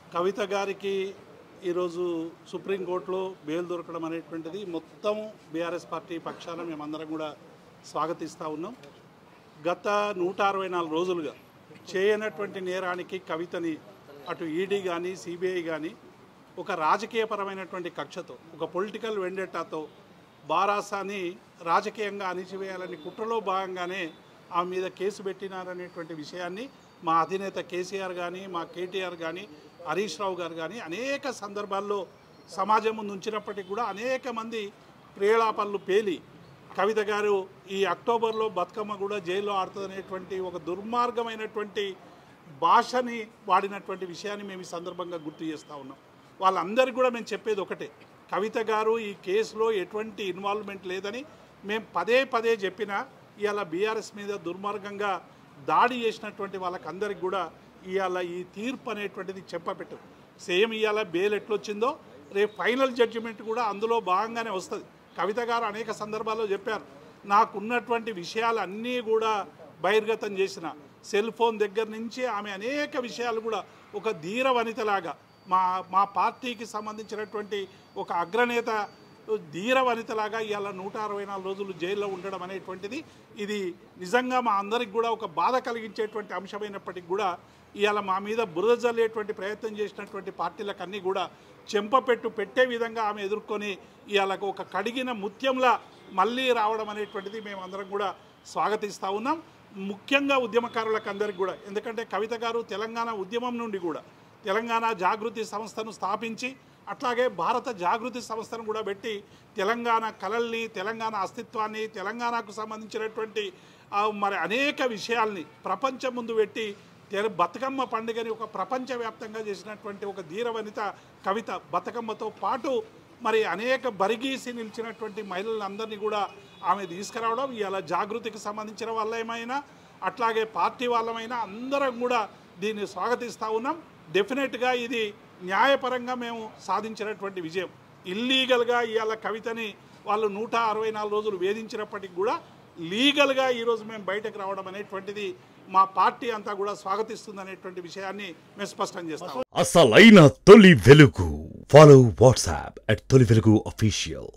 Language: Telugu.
కవిత గారికి ఈరోజు సుప్రీంకోర్టులో బెయిల్ దొరకడం అనేటువంటిది మొత్తం బీఆర్ఎస్ పార్టీ పక్షాన మేమందరం కూడా స్వాగతిస్తూ ఉన్నాం గత నూట అరవై నాలుగు రోజులుగా చేయనటువంటి నేరానికి కవితని అటు ఈడీ కానీ సిబిఐ కానీ ఒక రాజకీయపరమైనటువంటి కక్షతో ఒక పొలిటికల్ వెండెటాతో బారాసాని రాజకీయంగా అణిచివేయాలని కుట్రలో భాగంగానే ఆమె మీద కేసు పెట్టినారనేటువంటి విషయాన్ని మా అధినేత కేసీఆర్ కానీ మా కేటీఆర్ కానీ హరీష్ రావు గారు కానీ అనేక సందర్భాల్లో సమాజం ముందు ఉంచినప్పటికీ కూడా అనేక మంది ప్రేలాపనలు పేలి కవిత గారు ఈ అక్టోబర్లో బతుకమ్మ కూడా జైల్లో ఆడుతుందనేటువంటి ఒక దుర్మార్గమైనటువంటి భాషని వాడినటువంటి విషయాన్ని మేము ఈ సందర్భంగా గుర్తు చేస్తూ ఉన్నాం వాళ్ళందరికీ కూడా మేము చెప్పేది ఒకటే కవిత గారు ఈ కేసులో ఎటువంటి ఇన్వాల్వ్మెంట్ లేదని మేము పదే పదే చెప్పినా ఇవాళ బీఆర్ఎస్ మీద దుర్మార్గంగా దాడి చేసినటువంటి వాళ్ళకందరికి కూడా ఇవాళ ఈ తీర్పు అనేటువంటిది చెప్పపెట్టు సేమ్ ఇవాళ బెయిల్ ఎట్లొచ్చిందో రేపు ఫైనల్ జడ్జిమెంట్ కూడా అందులో భాగంగానే వస్తుంది కవిత గారు అనేక సందర్భాల్లో చెప్పారు నాకున్నటువంటి విషయాలు అన్నీ కూడా బహిర్గతం చేసిన సెల్ ఫోన్ దగ్గర నుంచి ఆమె అనేక విషయాలు కూడా ఒక ధీర వనితలాగా మా మా పార్టీకి సంబంధించినటువంటి ఒక అగ్రనేత ధీర వనితలాగా ఇవాళ నూట అరవై నాలుగు రోజులు జైల్లో ఉండడం అనేటువంటిది ఇది నిజంగా మా అందరికి కూడా ఒక బాధ కలిగించేటువంటి అంశమైనప్పటికీ కూడా ఇవాళ మా మీద బురద జల్లేటువంటి ప్రయత్నం చేసినటువంటి పార్టీలకు అన్నీ కూడా చెంపపెట్టు పెట్టే విధంగా ఆమె ఎదుర్కొని ఇవాళ ఒక కడిగిన ముత్యంలా మళ్ళీ రావడం అనేటువంటిది మేము అందరం కూడా స్వాగతిస్తూ ఉన్నాం ముఖ్యంగా ఉద్యమకారులకు అందరికి కూడా ఎందుకంటే కవిత గారు తెలంగాణ ఉద్యమం నుండి కూడా తెలంగాణ జాగృతి సంస్థను స్థాపించి అట్లాగే భారత జాగృతి సంస్థను కూడా పెట్టి తెలంగాణ కళల్ని తెలంగాణ అస్తిత్వాన్ని తెలంగాణకు సంబంధించినటువంటి ఆ, మరి అనేక విషయాల్ని ప్రపంచం ముందు పెట్టి తెల బతుకమ్మ పండుగని ఒక ప్రపంచవ్యాప్తంగా చేసినటువంటి ఒక ధీర వనిత కవిత బతుకమ్మతో పాటు మరి అనేక బరిగీసి నిలిచినటువంటి మహిళలందరినీ కూడా ఆమె తీసుకురావడం ఇలా జాగృతికి సంబంధించిన వాళ్ళమైనా అట్లాగే పార్టీ వాళ్ళమైనా అందరం కూడా దీన్ని స్వాగతిస్తూ ఉన్నాం డెఫినెట్గా ఇది న్యాయపరంగా మేము సాధించినటువంటి విజయం ఇల్లీగల్గా ఇవాళ కవితని వాళ్ళు నూట అరవై నాలుగు రోజులు వేధించినప్పటికి కూడా లీగల్గా ఈరోజు మేము బయటకు రావడం అనేటువంటిది మా పార్టీ అంతా కూడా స్వాగతిస్తుంది అనేటువంటి విషయాన్ని మేము స్పష్టం చేస్తాం అసలైన తొలి వెలుగు ఫాలో వాట్సాప్ అట్ తొలి వెలుగు అఫీషియల్